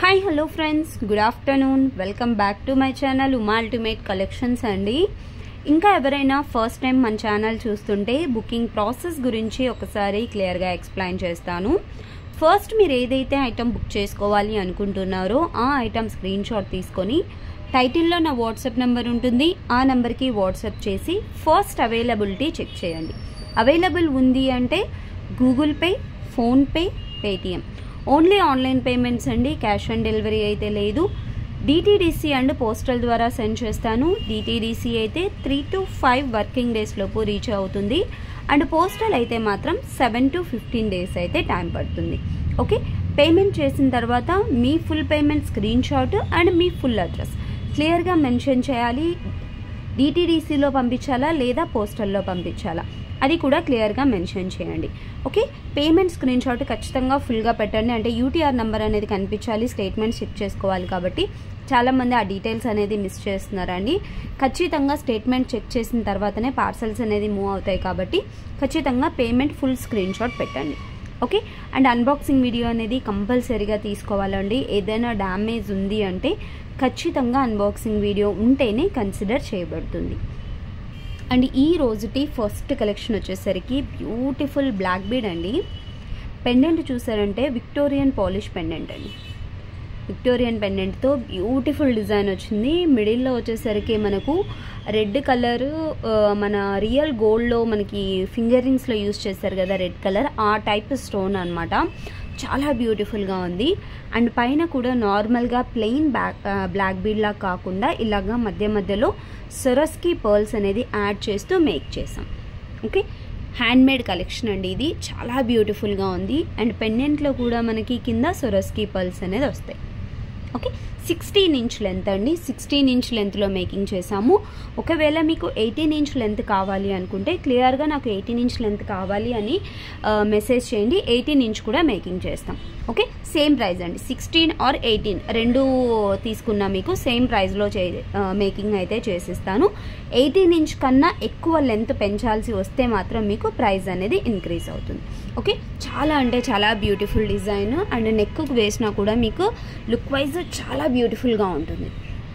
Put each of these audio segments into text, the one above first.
hi hello friends good afternoon welcome back to my channel Uma ultimate collections అండి ఇంకా ఎవరైనా first time మన channel చూస్తుంటే బుకింగ్ ప్రాసెస్ గురించి ఒకసారి క్లియర్గా ఎక్స్ప్లెయిన్ చేస్తాను ఫస్ట్ మీరు ఏదైతే ఐటమ్ బుక్ చేసుకోవాలి అనుకుంటున్నారో ఆ ఐటమ్ స్క్రీన్ షాట్ తీసుకొని టైటిల్లో నా వాట్సాప్ నెంబర్ ఉంటుంది ఆ నెంబర్కి వాట్సాప్ చేసి ఫస్ట్ అవైలబిలిటీ చెక్ చేయండి అవైలబుల్ ఉంది అంటే Google Pay PhonePe Paytm only online payments అండి క్యాష్ ఆన్ డెలివరీ అయితే లేదు డిటీడీసీ అండ్ పోస్టల్ ద్వారా సెండ్ చేస్తాను డిటీడీసీ అయితే three to five working days లోపు రీచ్ అవుతుంది అండ్ పోస్టల్ అయితే మాత్రం సెవెన్ టు ఫిఫ్టీన్ డేస్ అయితే టైం పడుతుంది ఓకే పేమెంట్ చేసిన తర్వాత మీ full payment screen shot and మీ ఫుల్ అడ్రస్ క్లియర్గా మెన్షన్ చేయాలి డిటీడీసీలో పంపించాలా లేదా పోస్టల్లో పంపించాలా అది కూడా క్లియర్గా మెన్షన్ చేయండి ఓకే పేమెంట్ స్క్రీన్ షాట్ ఖచ్చితంగా ఫుల్గా పెట్టండి అంటే యూటీఆర్ నెంబర్ అనేది కనిపించాలి స్టేట్మెంట్ చెక్ చేసుకోవాలి కాబట్టి చాలామంది ఆ డీటెయిల్స్ అనేది మిస్ చేస్తున్నారండి ఖచ్చితంగా స్టేట్మెంట్ చెక్ చేసిన తర్వాతనే పార్సల్స్ అనేది మూవ్ అవుతాయి కాబట్టి ఖచ్చితంగా పేమెంట్ ఫుల్ స్క్రీన్ షాట్ పెట్టండి ఓకే అండ్ అన్బాక్సింగ్ వీడియో అనేది కంపల్సరీగా తీసుకోవాలండి ఏదైనా డ్యామేజ్ ఉంది అంటే ఖచ్చితంగా అన్బాక్సింగ్ వీడియో ఉంటేనే కన్సిడర్ చేయబడుతుంది అండ్ ఈ రోజుటి ఫస్ట్ కలెక్షన్ వచ్చేసరికి బ్యూటిఫుల్ బ్లాక్ బీడ్ అండి పెండెంట్ చూసారంటే విక్టోరియన్ పాలిష్ పెండెంట్ అండి విక్టోరియన్ పెండెంట్తో బ్యూటిఫుల్ డిజైన్ వచ్చింది మిడిల్లో వచ్చేసరికి మనకు రెడ్ కలర్ మన రియల్ గోల్డ్లో మనకి ఫింగర్ రింగ్స్లో యూస్ చేస్తారు కదా రెడ్ కలర్ ఆ టైప్ స్టోన్ అనమాట చాలా బ్యూటిఫుల్గా ఉంది అండ్ పైన కూడా నార్మల్గా ప్లెయిన్ బ్యాక్ బ్లాక్ బీడ్లా కాకుండా ఇలాగా మధ్య మధ్యలో సొరస్కి పర్ల్స్ అనేది యాడ్ చేస్తూ మేక్ చేసాం ఓకే హ్యాండ్మేడ్ కలెక్షన్ అండి ఇది చాలా బ్యూటిఫుల్గా ఉంది అండ్ పెండెంట్లో కూడా మనకి కింద సొరస్కి పర్ల్స్ అనేది వస్తాయి ఓకే సిక్స్టీన్ ఇంచ్ లెంత్ అండి సిక్స్టీన్ ఇంచ్ లెంత్లో మేకింగ్ చేసాము ఒకవేళ మీకు ఎయిటీన్ ఇంచ్ లెంత్ కావాలి అనుకుంటే క్లియర్గా నాకు ఎయిటీన్ ఇంచ్ లెంత్ కావాలి అని మెసేజ్ చేయండి ఎయిటీన్ ఇంచ్ కూడా మేకింగ్ చేస్తాం ఓకే సేమ్ ప్రైస్ అండి సిక్స్టీన్ ఆర్ ఎయిటీన్ రెండు తీసుకున్నా మీకు సేమ్ ప్రైస్లో చే మేకింగ్ అయితే చేసిస్తాను ఎయిటీన్ ఇంచ్ కన్నా ఎక్కువ లెంత్ పెంచాల్సి వస్తే మాత్రం మీకు ప్రైస్ అనేది ఇంక్రీజ్ అవుతుంది ఓకే చాలా అంటే చాలా బ్యూటిఫుల్ డిజైన్ అండ్ నెక్కు వేసినా కూడా మీకు లుక్ వైజ్ చాలా బ్యూటిఫుల్గా ఉంటుంది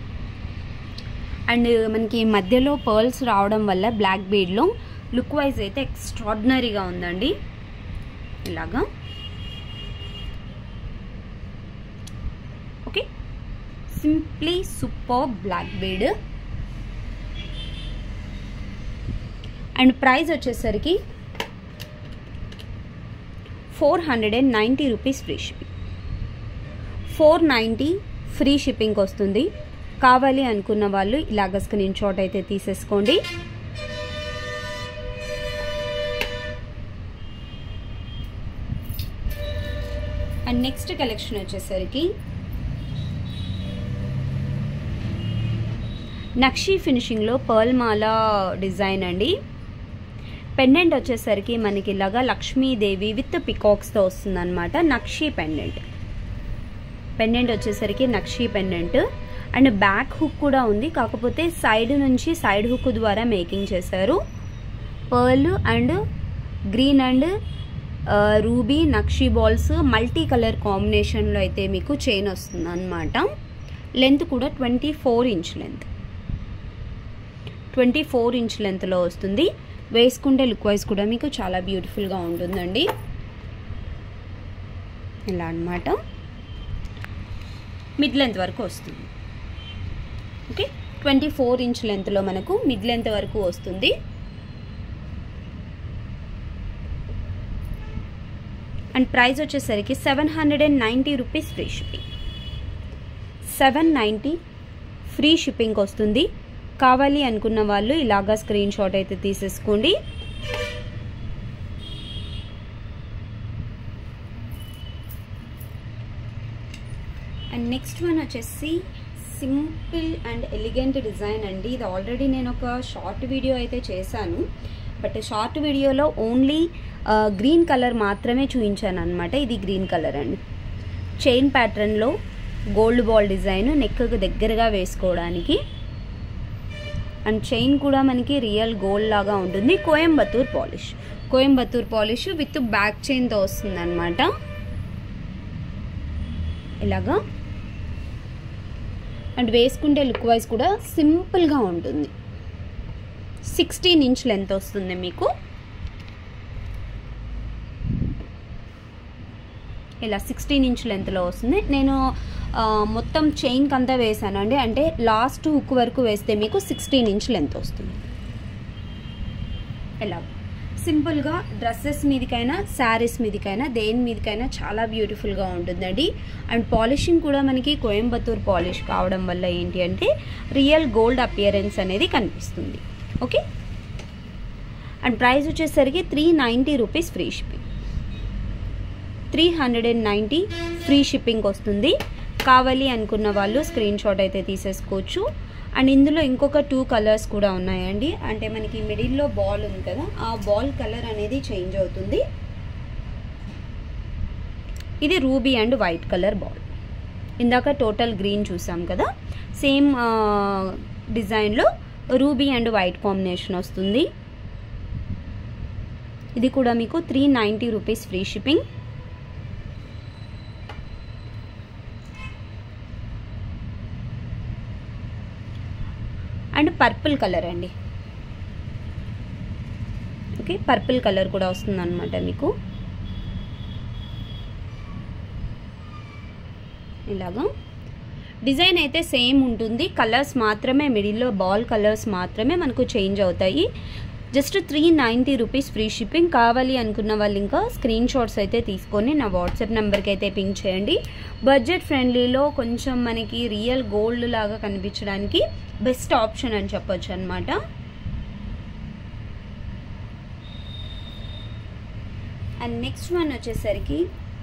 అండ్ మనకి మధ్యలో పర్ల్స్ రావడం వల్ల బ్లాక్ బీడ్లో లుక్ వైజ్ అయితే ఎక్స్ట్రాడినరీగా ఉందండి ఇలాగా okay simply super black bead and price వచ్చేసరికి four hundred and ninety rupees free shipping four ninety free shipping వస్తుంది కావాలి అనుకున్న వాళ్ళు ఇలాగ స్క్రీన్ షాట్ అయితే తీసేసుకోండి అండ్ నెక్స్ట్ కలెక్షన్ వచ్చేసరికి నక్షీ ఫినిషింగ్లో పర్ల్ మాలా డిజైన్ అండి పెండెంట్ వచ్చేసరికి మనకి ఇలాగా లక్ష్మీదేవి విత్ పికాక్స్తో వస్తుందన్నమాట నక్షీ పెండెంట్ పెండెంట్ వచ్చేసరికి nakshi pendant and back hook కూడా ఉంది కాకపోతే సైడ్ నుంచి సైడ్ హుక్ ద్వారా మేకింగ్ చేశారు pearl and green and ruby nakshi balls multi colour కాంబినేషన్లో అయితే మీకు చైన్ వస్తుంది అనమాట లెంత్ కూడా twenty four inch length twenty four inch లెంత్లో వస్తుంది వేసుకుంటే లుక్ వైజ్ కూడా మీకు చాలా బ్యూటిఫుల్గా ఉంటుందండి ఇలా అనమాట మిడ్ లెంత్ వరకు వస్తుంది ఓకే ట్వంటీ ఫోర్ ఇంచ్ లెంత్లో మనకు మిడ్ లెంత్ వరకు వస్తుంది అండ్ ప్రైస్ వచ్చేసరికి seven hundred and ninety rupees free shipping seven ninety free shipping వస్తుంది కావాలి అనుకున్న వాళ్ళు ఇలాగా స్క్రీన్ షాట్ అయితే తీసేసుకోండి అండ్ నెక్స్ట్ వన్ వచ్చేసి సింపుల్ అండ్ ఎలిగెంట్ డిజైన్ అండి ఇది ఆల్రెడీ నేను ఒక షార్ట్ వీడియో అయితే చేశాను బట్ షార్ట్ వీడియోలో ఓన్లీ గ్రీన్ కలర్ మాత్రమే చూపించాను అనమాట ఇది గ్రీన్ కలర్ అండి చైన్ ప్యాటర్న్లో గోల్డ్ బాల్ డిజైన్ నెక్కు దగ్గరగా వేసుకోవడానికి అండ్ చైన్ కూడా మనకి రియల్ గోల్డ్ లాగా ఉంటుంది Coimbatore polish Coimbatore polish with back చైన్తో వస్తుంది అనమాట ఇలాగా అండ్ వేసుకుంటే లుక్ వైజ్ కూడా సింపుల్గా ఉంటుంది సిక్స్టీన్ ఇంచ్ లెంత్ వస్తుంది మీకు ఇలా సిక్స్టీన్ ఇంచ్ లెంత్లో వస్తుంది నేను మొత్తం చైన్కి అంతా వేసాను అండి అంటే లాస్ట్ హుక్ వరకు వేస్తే మీకు సిక్స్టీన్ ఇంచ్ లెంత్ వస్తుంది ఇలా సింపుల్గా డ్రెస్సెస్ మీదకైనా శారీస్ మీదకైనా దేని మీదకైనా చాలా బ్యూటిఫుల్గా ఉంటుందండి అండ్ పాలిషింగ్ కూడా మనకి కోయంబత్తూర్ పాలిష్ కావడం వల్ల ఏంటి అంటే రియల్ గోల్డ్ అపియరెన్స్ అనేది కనిపిస్తుంది ఓకే అండ్ ప్రైస్ వచ్చేసరికి three ninety rupees free shipping three hundred and ninety free shipping వస్తుంది కావాలి అనుకున్న వాళ్ళు స్క్రీన్ షాట్ అయితే తీసేసుకోవచ్చు అండ్ ఇందులో ఇంకొక టూ కలర్స్ కూడా ఉన్నాయండి అంటే మనకి మిడిల్లో బాల్ ఉంది కదా ఆ బాల్ కలర్ అనేది చేంజ్ అవుతుంది ఇది ruby and white colour ball ఇందాక టోటల్ గ్రీన్ చూసాం కదా సేమ్ డిజైన్లో రూబీ అండ్ వైట్ కాంబినేషన్ వస్తుంది ఇది కూడా మీకు three ninety rupees free shipping and purple colour అండి ఓకే పర్పుల్ కలర్ కూడా వస్తుంది అనమాట మీకు ఇలాగా డిజైన్ అయితే సేమ్ ఉంటుంది కలర్స్ మాత్రమే మిడిల్లో బాల్ కలర్స్ మాత్రమే మనకు చేంజ్ అవుతాయి just three ninety rupees free shipping కావాలి అనుకున్న వాళ్ళు ఇంకా స్క్రీన్ షాట్స్ అయితే తీసుకొని నా వాట్సాప్ నెంబర్కి అయితే పింక్ చేయండి బడ్జెట్ ఫ్రెండ్లీలో కొంచెం మనకి రియల్ గోల్డ్ లాగా కనిపించడానికి బెస్ట్ ఆప్షన్ అని చెప్పొచ్చు అనమాట అండ్ నెక్స్ట్ వన్ వచ్చేసరికి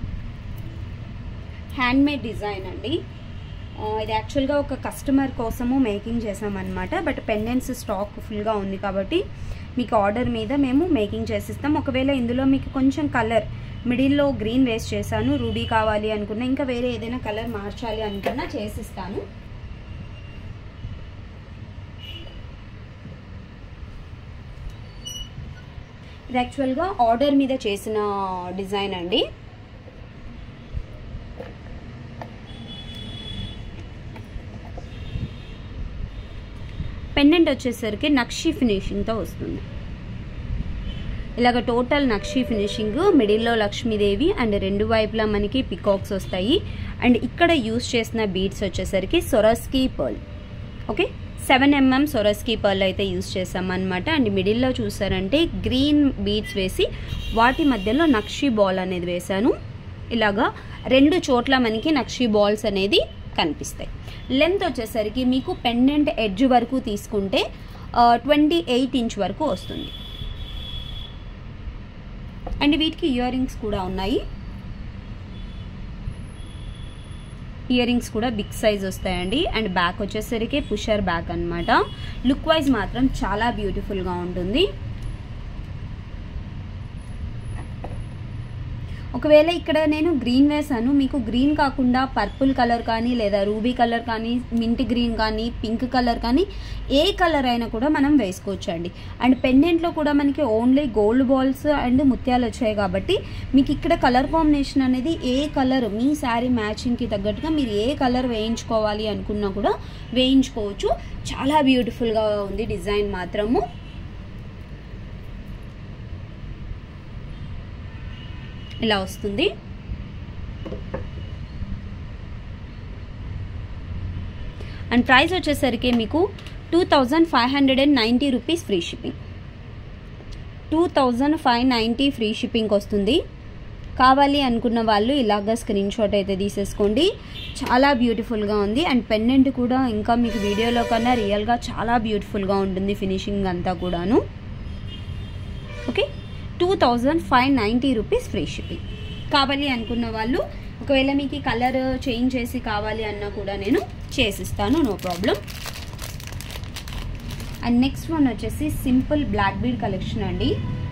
హ్యాండ్మేడ్ డిజైన్ అండి ఇది యాక్చువల్గా ఒక కస్టమర్ కోసము మేకింగ్ చేసామన్నమాట బట్ పెండెంట్స్ స్టాక్ ఫుల్గా ఉంది కాబట్టి మీకు ఆర్డర్ మీద మేము మేకింగ్ చేసిస్తాం ఒకవేళ ఇందులో మీకు కొంచెం కలర్ మిడిల్లో గ్రీన్ వేస్ట్ చేశాను రూబీ కావాలి అనుకున్నా ఇంకా వేరే ఏదైనా కలర్ మార్చాలి అనుకున్నా చేసిస్తాను ఇది యాక్చువల్గా ఆర్డర్ మీద చేసిన డిజైన్ అండి పెండెంట్ వచ్చేసరికి నక్షి ఫినిషింగ్తో వస్తుంది ఇలాగ టోటల్ నక్షి ఫినిషింగ్ మిడిల్లో లక్ష్మీదేవి అండ్ రెండు వైపులా మనకి పికాక్స్ వస్తాయి అండ్ ఇక్కడ యూస్ చేసిన బీడ్స్ వచ్చేసరికి Swarovski pearl okay seven mm Swarovski pearl అయితే యూస్ చేసామన్నమాట అండ్ మిడిల్లో చూసారంటే గ్రీన్ బీడ్స్ వేసి వాటి మధ్యలో నక్షి బాల్ అనేది వేశాను ఇలాగా రెండు చోట్ల మనకి నక్షి బాల్స్ అనేది కనిపిస్తాయి లెంత్ వచ్చేసరికి మీకు పెండెంట్ ఎడ్జ్ వరకు తీసుకుంటే ట్వంటీ ఎయిట్ ఇంచ్ వరకు వస్తుంది అండ్ వీటికి ఇయర్ రింగ్స్ కూడా ఉన్నాయి ఇయర్ రింగ్స్ కూడా బిగ్ సైజ్ వస్తాయండి అండ్ బ్యాక్ వచ్చేసరికి పుషర్ బ్యాక్ అనమాట లుక్ వైజ్ మాత్రం చాలా బ్యూటిఫుల్గా ఉంటుంది ఒకవేళ ఇక్కడ నేను గ్రీన్ వేసాను మీకు గ్రీన్ కాకుండా పర్పుల్ కలర్ కానీ లేదా రూబీ కలర్ కానీ మింట్ గ్రీన్ కానీ పింక్ కలర్ కానీ ఏ కలర్ అయినా కూడా మనం వేసుకోవచ్చు అండి అండ్ పెండెంట్లో కూడా మనకి ఓన్లీ గోల్డ్ బాల్స్ అండ్ ముత్యాలు వచ్చాయి కాబట్టి మీకు ఇక్కడ కలర్ కాంబినేషన్ అనేది ఏ కలర్ మీ శారీ మ్యాచింగ్కి తగ్గట్టుగా మీరు ఏ కలర్ వేయించుకోవాలి అనుకున్నా కూడా వేయించుకోవచ్చు చాలా బ్యూటిఫుల్గా ఉంది డిజైన్ మాత్రము ఇలా వస్తుంది అండ్ ప్రైస్ వచ్చేసరికి మీకు two thousand five hundred and ninety rupees free shipping two thousand five ninety free shipping వస్తుంది కావాలి అనుకున్న వాళ్ళు ఇలాగ స్క్రీన్ షాట్ అయితే తీసేసుకోండి చాలా బ్యూటిఫుల్గా ఉంది అండ్ పెండెంట్ కూడా ఇంకా మీకు వీడియోలో కన్నా రియల్గా చాలా బ్యూటిఫుల్గా ఉంటుంది ఫినిషింగ్ అంతా కూడాను okay two thousand five ninety rupees free shipping కావాలి అనుకున్న వాళ్ళు ఒకవేళ మీకు కలర్ చేంజ్ చేసి కావాలి అన్నా కూడా నేను చేసిస్తాను no problem and next one వచ్చేసి సింపుల్ బ్లాక్ బీడ్ కలెక్షన్ అండి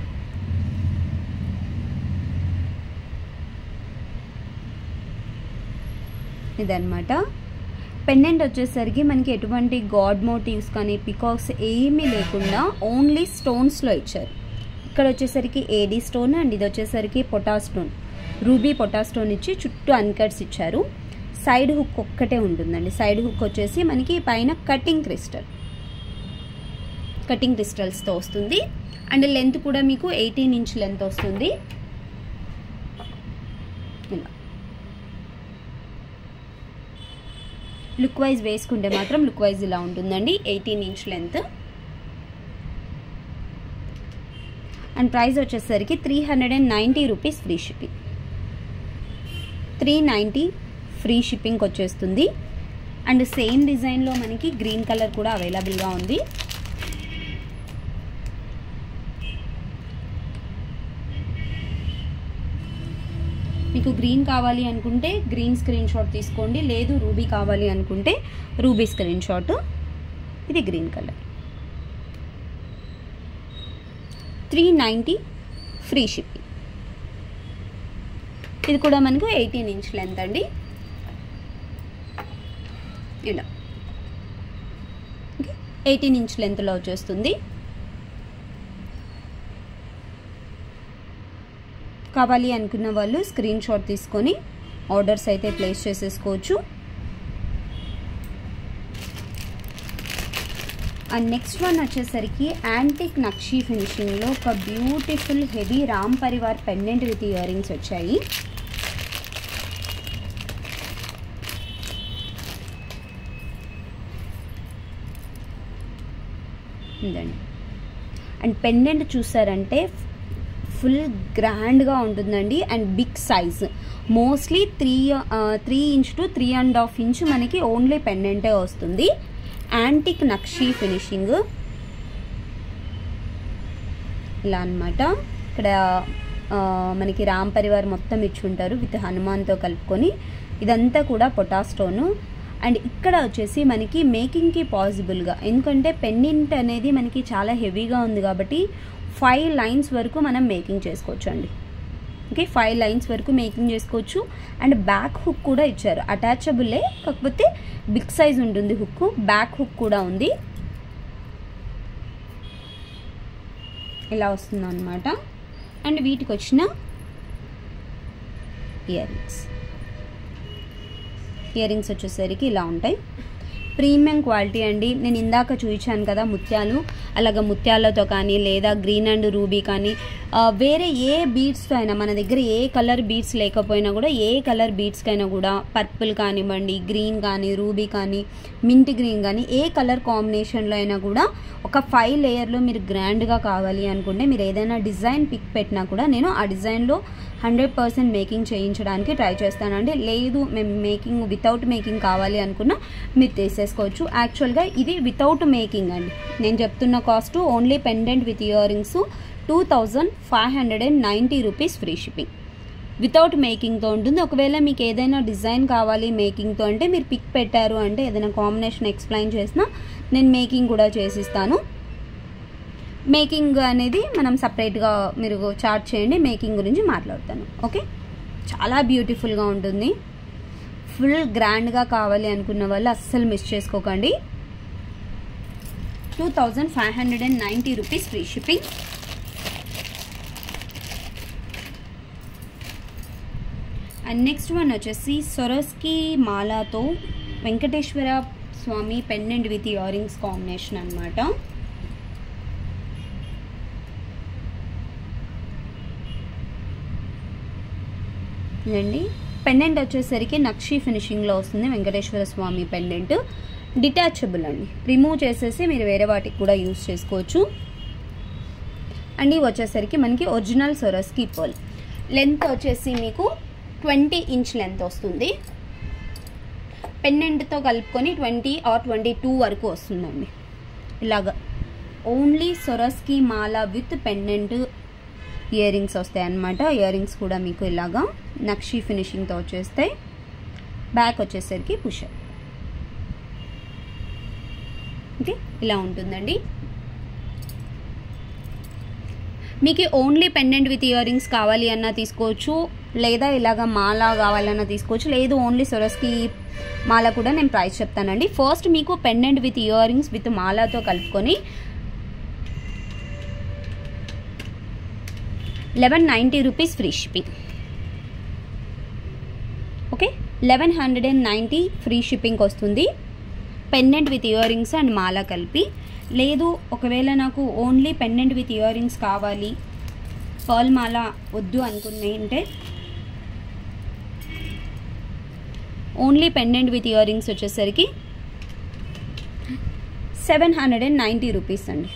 ఇదనమాట పెండెంట్ వచ్చేసరికి మనకి ఎటువంటి గాడ్ మోటివ్స్ కానీ పికాక్స్ ఏమీ లేకుండా ఓన్లీ స్టోన్స్లో ఇచ్చారు ఇక్కడ వచ్చేసరికి ఏడీ స్టోన్ అండ్ ఇది వచ్చేసరికి pota stone ruby pota stone ఇచ్చి చుట్టూ అన్కట్స్ ఇచ్చారు సైడ్ హుక్ ఒక్కటే ఉంటుందండి సైడ్ హుక్ వచ్చేసి మనకి పైన కటింగ్ క్రిస్టల్ కటింగ్ క్రిస్టల్స్తో వస్తుంది అండ్ లెంత్ కూడా మీకు ఎయిటీన్ ఇంచ్ లెంత్ వస్తుంది ఇలా లుక్ వైజ్ వేసుకుంటే మాత్రం లుక్ వైజ్ ఇలా ఉంటుందండి eighteen inch length and price వచ్చేసరికి three hundred and ninety rupees free shipping three ninety free shipping వచ్చేస్తుంది అండ్ సేమ్ డిజైన్లో మనకి గ్రీన్ కలర్ కూడా అవైలబుల్గా ఉంది మీకు గ్రీన్ కావాలి అనుకుంటే గ్రీన్ స్క్రీన్ షాట్ తీసుకోండి లేదు రూబీ కావాలి అనుకుంటే రూబీ స్క్రీన్ షాట్ ఇది green colour three ninety free shipping ఇది కూడా మనకు ఎయిటీన్ ఇంచ్ లెంత్ అండి ఇలా ఓకే ఎయిటీన్ ఇంచ్ లెంత్లో వచ్చేస్తుంది కావాలి అనుకున్న వాళ్ళు స్క్రీన్ షాట్ తీసుకొని ఆర్డర్స్ అయితే ప్లేస్ చేసేసుకోవచ్చు అండ్ నెక్స్ట్ వన్ వచ్చేసరికి యాంటిక్ నక్షీ ఫినిషింగ్లో ఒక beautiful heavy Ram Parivar pendant with ear rings వచ్చాయి ఉందండి అండ్ పెండెంట్ చూసారంటే ఫుల్ గ్రాండ్గా ఉంటుందండి and big size mostly three three inch to three and half inch మనకి ఓన్లీ పెండెంటే వస్తుంది యాంటిక్ నక్షీ ఫినిషింగ్ ఇలా అనమాట ఇక్కడ మనకి రామ్ పరివార్ మొత్తం ఇచ్చుంటారు విత్ హనుమాన్తో కలుపుకొని ఇదంతా కూడా పొటాస్టోను అండ్ ఇక్కడ వచ్చేసి మనకి మేకింగ్కి పాసిబుల్గా ఎందుకంటే పెండెంట్ అనేది మనకి చాలా హెవీగా ఉంది కాబట్టి ఫైవ్ లైన్స్ వరకు మనం మేకింగ్ చేసుకోవచ్చు అండి ఓకే ఫైవ్ లైన్స్ వరకు మేకింగ్ చేసుకోవచ్చు అండ్ బ్యాక్ హుక్ కూడా ఇచ్చారు అటాచబులే కాకపోతే బిగ్ సైజ్ ఉంటుంది హుక్ బ్యాక్ హుక్ కూడా ఉంది ఇలా వస్తుంది అనమాట అండ్ వీటికి వచ్చిన ఇయర్ రింగ్స్ ఇయర్ రింగ్స్ వచ్చేసరికి ఇలా ఉంటాయి ప్రీమియం క్వాలిటీ అండి నేను ఇందాక చూపించాను కదా ముత్యాలు అలాగ ముత్యాలతో కానీ లేదా గ్రీన్ అండ్ రూబీ కానీ వేరే ఏ బీడ్స్తో అయినా మన దగ్గర ఏ కలర్ బీడ్స్ లేకపోయినా కూడా ఏ కలర్ బీడ్స్కైనా కూడా పర్పుల్ కానివ్వండి గ్రీన్ కానీ రూబీ కానీ మింట్ గ్రీన్ కానీ ఏ కలర్ కాంబినేషన్లో అయినా కూడా ఒక ఫైవ్ లేయర్లో మీరు గ్రాండ్గా కావాలి అనుకుంటే మీరు ఏదైనా డిజైన్ పిక్ పెట్టినా కూడా నేను ఆ డిజైన్లో హండ్రెడ్ పర్సెంట్ మేకింగ్ చేయించడానికి ట్రై చేస్తానండి లేదు మేము మేకింగ్ వితౌట్ మేకింగ్ కావాలి అనుకున్నా మీరు తీసేసుకోవచ్చు యాక్చువల్గా ఇది వితౌట్ మేకింగ్ అండి నేను చెప్తున్న cost only pendant with ear rings two thousand five hundred and ninety rupees free shipping without మేకింగ్తో ఉంటుంది ఒకవేళ మీకు ఏదైనా డిజైన్ కావాలి మేకింగ్తో అంటే మీరు పిక్ పెట్టారు అంటే ఏదైనా కాంబినేషన్ ఎక్స్ప్లెయిన్ చేసినా నేను మేకింగ్ కూడా చేసిస్తాను మేకింగ్ అనేది మనం సపరేట్గా మీరు చార్ట్ చేయండి మేకింగ్ గురించి మాట్లాడతాను ఓకే చాలా బ్యూటిఫుల్గా ఉంటుంది ఫుల్ గ్రాండ్గా కావాలి అనుకున్న వాళ్ళు అస్సలు మిస్ చేసుకోకండి two thousand five hundred and ninety rupees free shipping and next one వచ్చేసి సొరస్కి మాలాతో Venkateswara Swamy pendant with ear rings combination అనమాట ఇదండి పెండెంట్ వచ్చేసరికి నక్షి ఫినిషింగ్లో వస్తుంది వెంకటేశ్వర స్వామి పెండెంట్ డిటాచబుల్ అండి రిమూవ్ చేసేసి మీరు వేరే వాటికి కూడా యూస్ చేసుకోవచ్చు అండ్ ఇవి వచ్చేసరికి మనకి ఒరిజినల్ సొరస్కి పర్ల్ లెంత్ వచ్చేసి మీకు ట్వంటీ ఇంచ్ లెంత్ వస్తుంది పెండెంట్తో కలుపుకొని ట్వంటీ ఆర్ ట్వంటీ టూ వరకు వస్తుందండి ఇలాగా only Swarovski mala with pendant ear rings వస్తాయి అన్నమాట ఇయర్ రింగ్స్ కూడా మీకు ఇలాగా నక్షి ఫినిషింగ్తో వచ్చేస్తాయి బ్యాక్ వచ్చేసరికి పుషప్ ఓకే ఇలా ఉంటుందండి మీకు only pendant with ear rings కావాలి అన్నా తీసుకోవచ్చు లేదా ఇలాగ మాల కావాలన్నా తీసుకోవచ్చు లేదు ఓన్లీ సొరస్కి మాల కూడా నేను ప్రైస్ చెప్తానండి ఫస్ట్ మీకు pendant with ear rings with మాలాతో కలుపుకొని eleven ninety rupees free shipping okay eleven hundred and ninety free shipping వస్తుంది pendant with ear rings and mala కలిపి లేదు ఒకవేళ నాకు only pendant with ear rings కావాలి పర్ల్ మాల వద్దు అనుకునే అంటే only pendant with ear rings వచ్చేసరికి seven hundred and ninety rupees అండి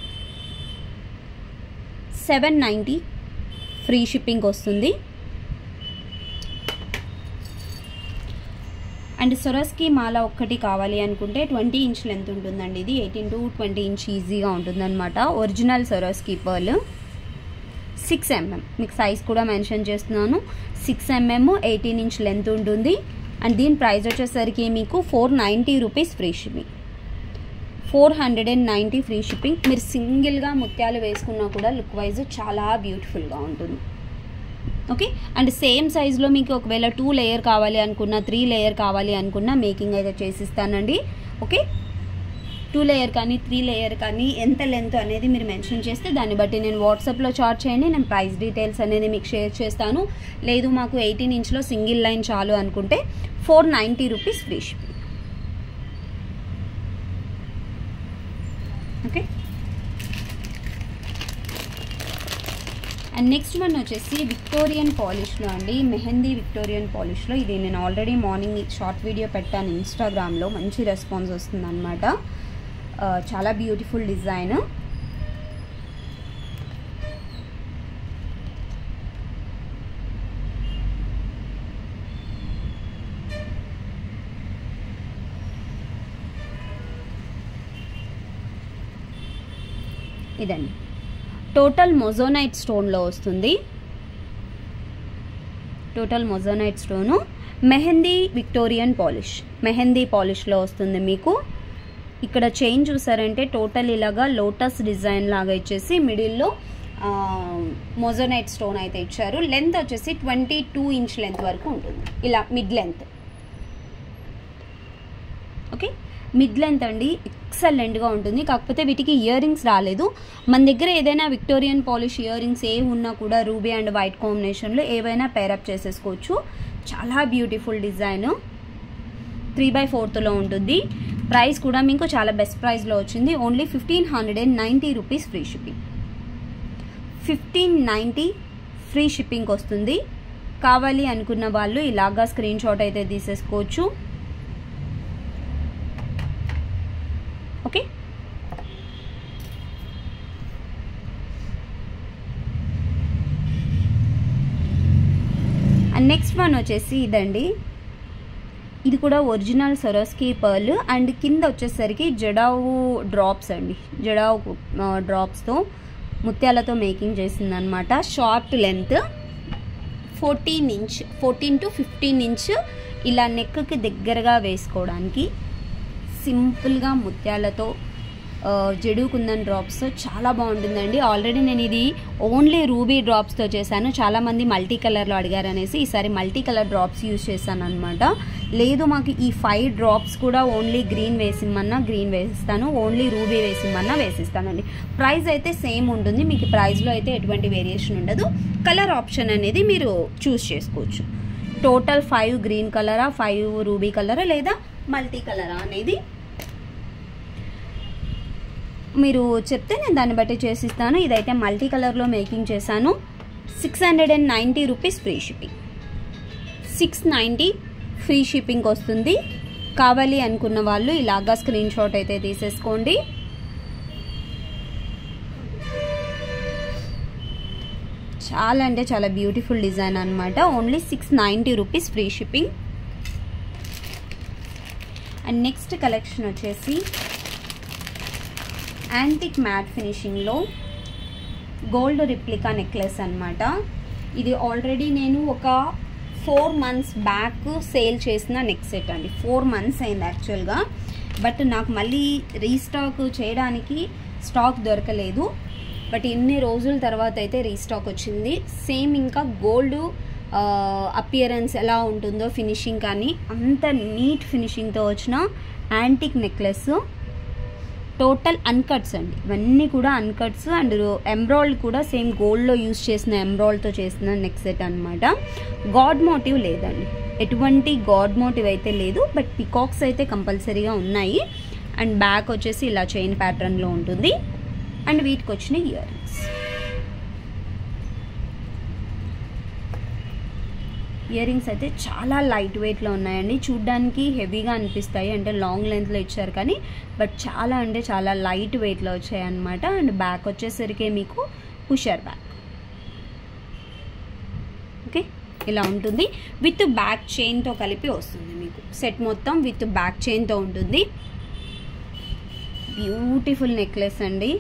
సెవెన్ నైంటీ ఫ్రీ షిప్పింగ్ వస్తుంది అండ్ సొరస్కి మాల ఒక్కటి కావాలి అనుకుంటే ట్వంటీ ఇంచ్ లెంత్ ఉంటుందండి ఇది ఎయిటీన్ టు ట్వంటీ ఇంచ్ ఈజీగా ఉంటుందన్నమాట original Swarovski pearl six mm మీకు సైజ్ కూడా మెన్షన్ చేస్తున్నాను six mm eighteen inch length ఉంటుంది అండ్ దీని ప్రైస్ వచ్చేసరికి మీకు four ninety rupees free shipping four hundred and ninety free shipping మీరు సింగిల్గా ముత్యాలు వేసుకున్నా కూడా లుక్ వైజ్ చాలా బ్యూటిఫుల్గా ఉంటుంది ఓకే అండ్ సేమ్ సైజులో మీకు ఒకవేళ టూ లేయర్ కావాలి అనుకున్నా త్రీ లేయర్ కావాలి అనుకున్నా మేకింగ్ అయితే చేసిస్తానండి ఓకే టూ లేయర్ కానీ త్రీ లేయర్ కానీ ఎంత లెంత్ అనేది మీరు మెన్షన్ చేస్తే దాన్ని బట్టి నేను వాట్సాప్లో చార్ట్ చేయండి నేను ప్రైస్ డీటెయిల్స్ అనేది మీకు షేర్ చేస్తాను లేదు మాకు ఎయిటీన్ ఇంచ్లో సింగిల్ లైన్ చాలు అనుకుంటే four ninety rupees free shipping okay and next one వచ్చేసి విక్టోరియన్ పాలిష్లో అండి మెహందీ విక్టోరియన్ పాలిష్లో ఇది నేను ఆల్రెడీ మార్నింగ్ షార్ట్ వీడియో పెట్టాను ఇన్స్టాగ్రామ్లో మంచి రెస్పాన్స్ వస్తుందన్నమాట చాలా బ్యూటిఫుల్ డిజైన్ ఇదండి టోటల్ మొజోనైట్ స్టోన్లో వస్తుంది total moissanite stone mehndi Victorian polish mehndi పాలిష్లో వస్తుంది మీకు ఇక్కడ చైన్ చూసారంటే టోటల్ ఇలాగా లోటస్ డిజైన్ లాగా ఇచ్చేసి మిడిల్లో మొజోనైట్ స్టోన్ అయితే ఇచ్చారు లెంత్ వచ్చేసి ట్వంటీ టూ ఇంచ్ లెంత్ వరకు ఉంటుంది ఇలా mid length okay mid length అండి ఎక్సలెంట్గా ఉంటుంది కాకపోతే వీటికి ఇయర్ రింగ్స్ రాలేదు మన దగ్గర ఏదైనా విక్టోరియన్ పాలిష్ ఇయర్ రింగ్స్ ఏ ఉన్నా కూడా రూబీ అండ్ వైట్ కాంబినేషన్లో ఏవైనా పేరప్ చేసేసుకోవచ్చు చాలా బ్యూటిఫుల్ డిజైన్ త్రీ బై ఫోర్త్లో ఉంటుంది ప్రైస్ కూడా మీకు చాలా బెస్ట్ ప్రైస్లో వచ్చింది only fifteen hundred and ninety rupees free shipping fifteen ninety free shipping వస్తుంది కావాలి అనుకున్న వాళ్ళు ఇలాగా స్క్రీన్ షాట్ అయితే తీసేసుకోవచ్చు ఓకే అండ్ నెక్స్ట్ వన్ వచ్చేసి ఇదండి ఇది కూడా ఒరిజినల్ సొరస్కి పర్ల్ అండ్ కింద వచ్చేసరికి జడావు డ్రాప్స్ అండి జడావు డ్రాప్స్తో ముత్యాలతో మేకింగ్ చేసిందనమాట short length fourteen inch fourteen to fifteen inch ఇలా నెక్కి దగ్గరగా వేసుకోవడానికి సింపుల్గా ముత్యాలతో జడు కుందన్ డ్రాప్స్ చాలా బాగుంటుందండి ఆల్రెడీ నేను ఇది ఓన్లీ రూబీ డ్రాప్స్తో చేశాను చాలామంది మల్టీ కలర్లో అడిగారు అనేసి ఈసారి మల్టీ కలర్ డ్రాప్స్ యూజ్ చేశాను అనమాట లేదు మాకు ఈ ఫైవ్ డ్రాప్స్ కూడా ఓన్లీ గ్రీన్ వేసిమ్మన్నా గ్రీన్ వేసిస్తాను ఓన్లీ రూబీ వేసిమ్మన్నా వేసిస్తానండి ప్రైస్ అయితే సేమ్ ఉంటుంది మీకు ప్రైస్లో అయితే ఎటువంటి వేరియేషన్ ఉండదు కలర్ ఆప్షన్ అనేది మీరు చూస్ చేసుకోవచ్చు టోటల్ ఫైవ్ గ్రీన్ కలరా ఫైవ్ రూబీ కలరా లేదా మల్టీ కలరా అనేది మీరు చెప్తే నేను దాన్ని బట్టి చేసిస్తాను ఇదైతే మల్టీ కలర్లో మేకింగ్ చేశాను six hundred and ninety rupees free shipping six ninety free shipping వస్తుంది కావాలి అనుకున్న వాళ్ళు ఇలాగా స్క్రీన్ షాట్ అయితే తీసేసుకోండి చాలా అంటే చాలా బ్యూటిఫుల్ డిజైన్ అనమాట only six ninety rupees free shipping and next collection వచ్చేసి యాంటిక్ మ్యాట్ ఫినిషింగ్లో గోల్డ్ రిప్లికా నెక్లెస్ అనమాట ఇది ఆల్రెడీ నేను ఒక ఫోర్ మంత్స్ బ్యాక్ సేల్ చేసిన నెక్ సెట్ అండి ఫోర్ మంత్స్ అయింది యాక్చువల్గా బట్ నాకు మళ్ళీ రీస్టాక్ చేయడానికి స్టాక్ దొరకలేదు బట్ ఇన్ని రోజుల తర్వాత అయితే రీస్టాక్ వచ్చింది సేమ్ ఇంకా గోల్డ్ అపియరెన్స్ ఎలా ఉంటుందో ఫినిషింగ్ కానీ అంత నీట్ ఫినిషింగ్తో వచ్చిన యాంటిక్ నెక్లెస్ టోటల్ అన్కట్స్ అండి ఇవన్నీ కూడా అన్కట్స్ అండ్ ఎంబ్రాయిడ్ కూడా సేమ్ గోల్డ్లో యూస్ చేసిన ఎంబ్రాయిడ్తో చేసిన నెక్ సెట్ అనమాట గాడ్ మోటివ్ లేదండి ఎటువంటి గాడ్ మోటివ్ అయితే లేదు బట్ పికాక్స్ అయితే కంపల్సరీగా ఉన్నాయి అండ్ బ్యాక్ వచ్చేసి ఇలా చైన్ ప్యాటర్న్లో ఉంటుంది అండ్ వీటికి వచ్చిన ఇయర్ రింగ్స్ ఇయర్ రింగ్స్ అయితే చాలా లైట్ వెయిట్లో ఉన్నాయండి చూడ్డానికి హెవీగా అనిపిస్తాయి అంటే లాంగ్ లెంత్లో ఇచ్చారు కానీ బట్ చాలా అంటే చాలా లైట్ వెయిట్లో వచ్చాయి అనమాట అండ్ బ్యాక్ వచ్చేసరికి మీకు పుషర్ బ్యాక్ ఓకే ఇలా ఉంటుంది విత్ బ్యాక్ చైన్తో కలిపి వస్తుంది మీకు సెట్ మొత్తం విత్ బ్యాక్ చైన్తో ఉంటుంది బ్యూటిఫుల్ నెక్లెస్ అండి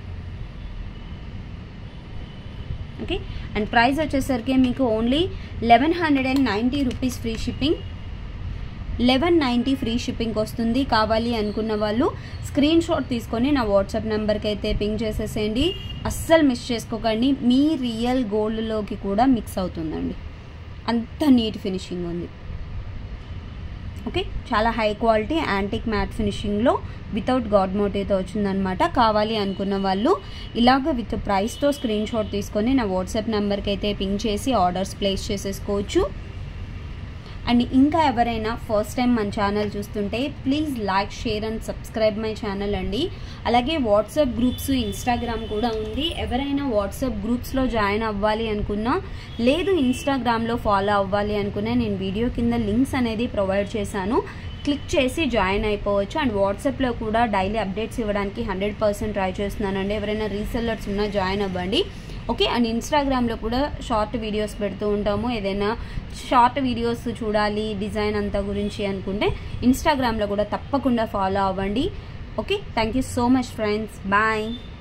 ఓకే అండ్ ప్రైస్ వచ్చేసరికి మీకు only eleven hundred and ninety rupees free shipping eleven ninety free shipping వస్తుంది కావాలి అనుకున్న వాళ్ళు స్క్రీన్ షాట్ తీసుకొని నా వాట్సాప్ నెంబర్కి అయితే పింక్ చేసేసేయండి అస్సలు మిస్ చేసుకోకండి మీ రియల్ గోల్డ్లోకి కూడా మిక్స్ అవుతుందండి అంత నీట్ ఫినిషింగ్ ఉంది ఓకే చాలా హై క్వాలిటీ యాంటిక్ మ్యాట్ ఫినిషింగ్లో వితౌట్ గాడ్ మోటివ్తో వచ్చిందనమాట కావాలి అనుకున్న వాళ్ళు ఇలాగ విత్ ప్రైస్తో స్క్రీన్ షాట్ తీసుకొని నా వాట్సాప్ నెంబర్కి అయితే పింక్ చేసి ఆర్డర్స్ ప్లేస్ చేసేసుకోవచ్చు అండ్ ఇంకా ఎవరైనా ఫస్ట్ టైం మన ఛానల్ చూస్తుంటే please like share and subscribe my channel అండి అలాగే వాట్సాప్ గ్రూప్స్ ఇన్స్టాగ్రామ్ కూడా ఉంది ఎవరైనా వాట్సాప్ గ్రూప్స్లో జాయిన్ అవ్వాలి అనుకున్నా లేదు ఇన్స్టాగ్రామ్లో ఫాలో అవ్వాలి అనుకున్నా నేను వీడియో కింద లింక్స్ అనేది ప్రొవైడ్ చేశాను క్లిక్ చేసి జాయిన్ అయిపోవచ్చు అండ్ వాట్సాప్లో కూడా డైలీ అప్డేట్స్ ఇవ్వడానికి హండ్రెడ్ పర్సెంట్ ట్రై చేస్తున్నానండి ఎవరైనా రీసెల్లర్స్ ఉన్నా జాయిన్ అవ్వండి ఓకే అండ్ ఇన్స్టాగ్రామ్లో కూడా షార్ట్ వీడియోస్ పెడుతూ ఉంటాము ఏదైనా షార్ట్ వీడియోస్ చూడాలి డిజైన్ అంతా గురించి అనుకుంటే ఇన్స్టాగ్రామ్లో కూడా తప్పకుండా ఫాలో అవ్వండి okay thank you so much friends bye